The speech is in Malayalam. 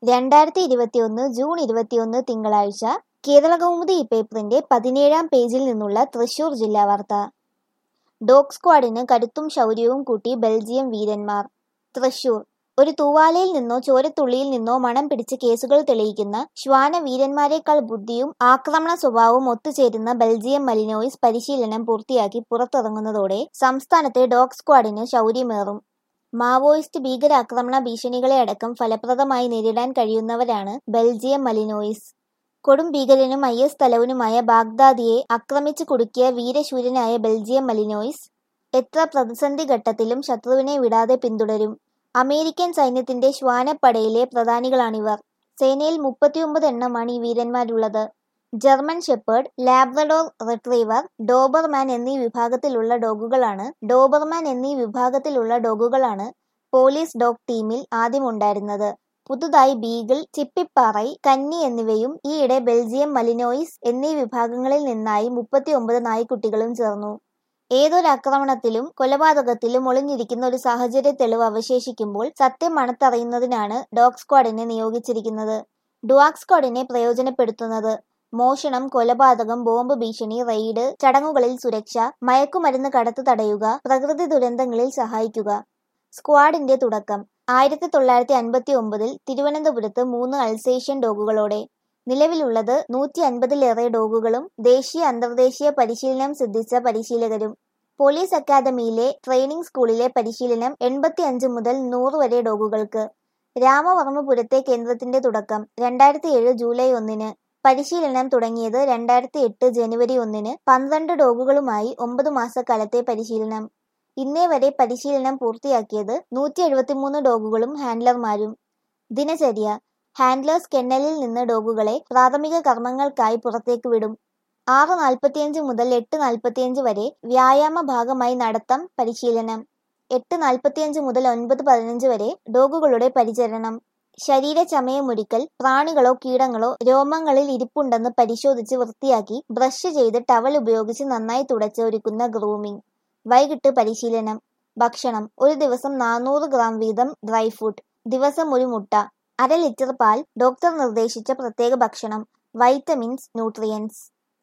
രണ്ടായിരത്തി ഇരുപത്തിയൊന്ന് ജൂൺ ഇരുപത്തിയൊന്ന് തിങ്കളാഴ്ച കേരളകൗമുദി ഈ പേപ്പറിന്റെ പതിനേഴാം പേജിൽ നിന്നുള്ള തൃശൂർ ജില്ലാ വാർത്ത ഡോഗ് സ്ക്വാഡിന് കരുത്തും ശൗര്യവും കൂട്ടി ബെൽജിയം വീരന്മാർ തൃശൂർ ഒരു തൂവാലയിൽ നിന്നോ ചോരത്തുള്ളിയിൽ നിന്നോ മണം പിടിച്ച് കേസുകൾ തെളിയിക്കുന്ന ശ്വാന വീരന്മാരെക്കാൾ ബുദ്ധിയും ആക്രമണ സ്വഭാവവും ഒത്തുചേരുന്ന ബെൽജിയം മലിനോയിസ് പരിശീലനം പൂർത്തിയാക്കി പുറത്തിറങ്ങുന്നതോടെ സംസ്ഥാനത്തെ ഡോഗ് സ്ക്വാഡിന് ശൗര്യമേറും മാവോയിസ്റ്റ് ഭീകരാക്രമണ ഭീഷണികളെ അടക്കം ഫലപ്രദമായി നേരിടാൻ കഴിയുന്നവരാണ് ബെൽജിയം മലിനോയിസ് കൊടും ഭീകരനും ഐ എസ് തലവനുമായ ബാഗ്ദാദിയെ ആക്രമിച്ചു കുടുക്കിയ വീരശൂരനായ ബെൽജിയം മലിനോയിസ് എത്ര പ്രതിസന്ധി ഘട്ടത്തിലും ശത്രുവിനെ വിടാതെ പിന്തുടരും അമേരിക്കൻ സൈന്യത്തിന്റെ ശ്വാനപ്പടയിലെ പ്രധാനികളാണിവർ സേനയിൽ മുപ്പത്തിയൊമ്പത് എണ്ണമാണ് ഈ വീരന്മാരുള്ളത് German shepherd Labrador retriever Doberman എന്നീ വിഭാഗത്തിലുള്ള ഡോഗുകളാണ് ഡോബർമാൻ എന്നീ വിഭാഗത്തിലുള്ള ഡോഗുകളാണ് പോലീസ് ഡോഗ് ടീമിൽ ആദ്യമുണ്ടായിരുന്നത് പുതുതായി ബീഗിൾ ചിപ്പിപ്പാറൈ കന്നി എന്നിവയും ഈയിടെ ബെൽജിയം മലിനോയിസ് എന്നീ വിഭാഗങ്ങളിൽ നിന്നായി മുപ്പത്തിയൊമ്പത് നായ്ക്കുട്ടികളും ചേർന്നു ഏതൊരാക്രമണത്തിലും കൊലപാതകത്തിലും ഒളിഞ്ഞിരിക്കുന്ന ഒരു സാഹചര്യ തെളിവ് അവശേഷിക്കുമ്പോൾ സത്യം മണത്തറിയുന്നതിനാണ് ഡോഗ് സ്ക്വാഡിനെ നിയോഗിച്ചിരിക്കുന്നത് ഡുവാക് സ്ക്വാഡിനെ പ്രയോജനപ്പെടുത്തുന്നത് മോഷണം കൊലപാതകം ബോംബ് ഭീഷണി റെയ്ഡ് ചടങ്ങുകളിൽ സുരക്ഷ മയക്കുമരുന്ന് കടത്ത് തടയുക പ്രകൃതി ദുരന്തങ്ങളിൽ സഹായിക്കുക സ്ക്വാഡിന്റെ തുടക്കം ആയിരത്തി തൊള്ളായിരത്തി അൻപത്തി ഒമ്പതിൽ തിരുവനന്തപുരത്ത് മൂന്ന് അൽസേഷ്യൻ ഡോഗുകളോടെ നിലവിലുള്ളത് നൂറ്റി അൻപതിലേറെ ഡോഗുകളും ദേശീയ അന്തർദേശീയ പരിശീലനം സിദ്ധിച്ച പരിശീലകരും പോലീസ് അക്കാദമിയിലെ ട്രെയിനിംഗ് സ്കൂളിലെ പരിശീലനം എൺപത്തിയഞ്ച് മുതൽ നൂറ് വരെ ഡോഗുകൾക്ക് രാമവർമ്മപുരത്തെ കേന്ദ്രത്തിന്റെ തുടക്കം രണ്ടായിരത്തി ഏഴ് ജൂലൈ ഒന്നിന് പരിശീലനം തുടങ്ങിയത് രണ്ടായിരത്തി എട്ട് ജനുവരി ഒന്നിന് പന്ത്രണ്ട് ഡോഗുകളുമായി ഒമ്പത് മാസക്കാലത്തെ പരിശീലനം ഇന്നേ വരെ പരിശീലനം പൂർത്തിയാക്കിയത് നൂറ്റി എഴുപത്തിമൂന്ന് ഡോഗുകളും ഹാൻഡ്ലർമാരും ദിനചര്യ ഹാൻഡ്ലേഴ്സ് കെന്നലിൽ നിന്ന് ഡോഗുകളെ പ്രാഥമിക കർമ്മങ്ങൾക്കായി പുറത്തേക്ക് വിടും ആറ് നാൽപ്പത്തിയഞ്ച് മുതൽ എട്ട് നാൽപ്പത്തിയഞ്ച് വരെ വ്യായാമ ഭാഗമായി നടത്തം പരിശീലനം എട്ട് നാൽപ്പത്തിയഞ്ച് മുതൽ ഒൻപത് പതിനഞ്ച് വരെ ഡോഗുകളുടെ പരിചരണം ശരീര ചമയമൊരുക്കൽ പ്രാണികളോ കീടങ്ങളോ രോമങ്ങളിൽ ഇരിപ്പുണ്ടെന്ന് പരിശോധിച്ച് വൃത്തിയാക്കി ബ്രഷ് ചെയ്ത് ടവൽ ഉപയോഗിച്ച് നന്നായി തുടച്ച് ഒരുക്കുന്ന ഗ്രൂമിംഗ് വൈകിട്ട് പരിശീലനം ഭക്ഷണം ഒരു ദിവസം നാനൂറ് ഗ്രാം വീതം ഡ്രൈ ഫുഡ് ദിവസം ഒരു മുട്ട അര ലിറ്റർ പാൽ ഡോക്ടർ നിർദ്ദേശിച്ച പ്രത്യേക ഭക്ഷണം വൈറ്റമിൻസ് ന്യൂട്രിയൻസ്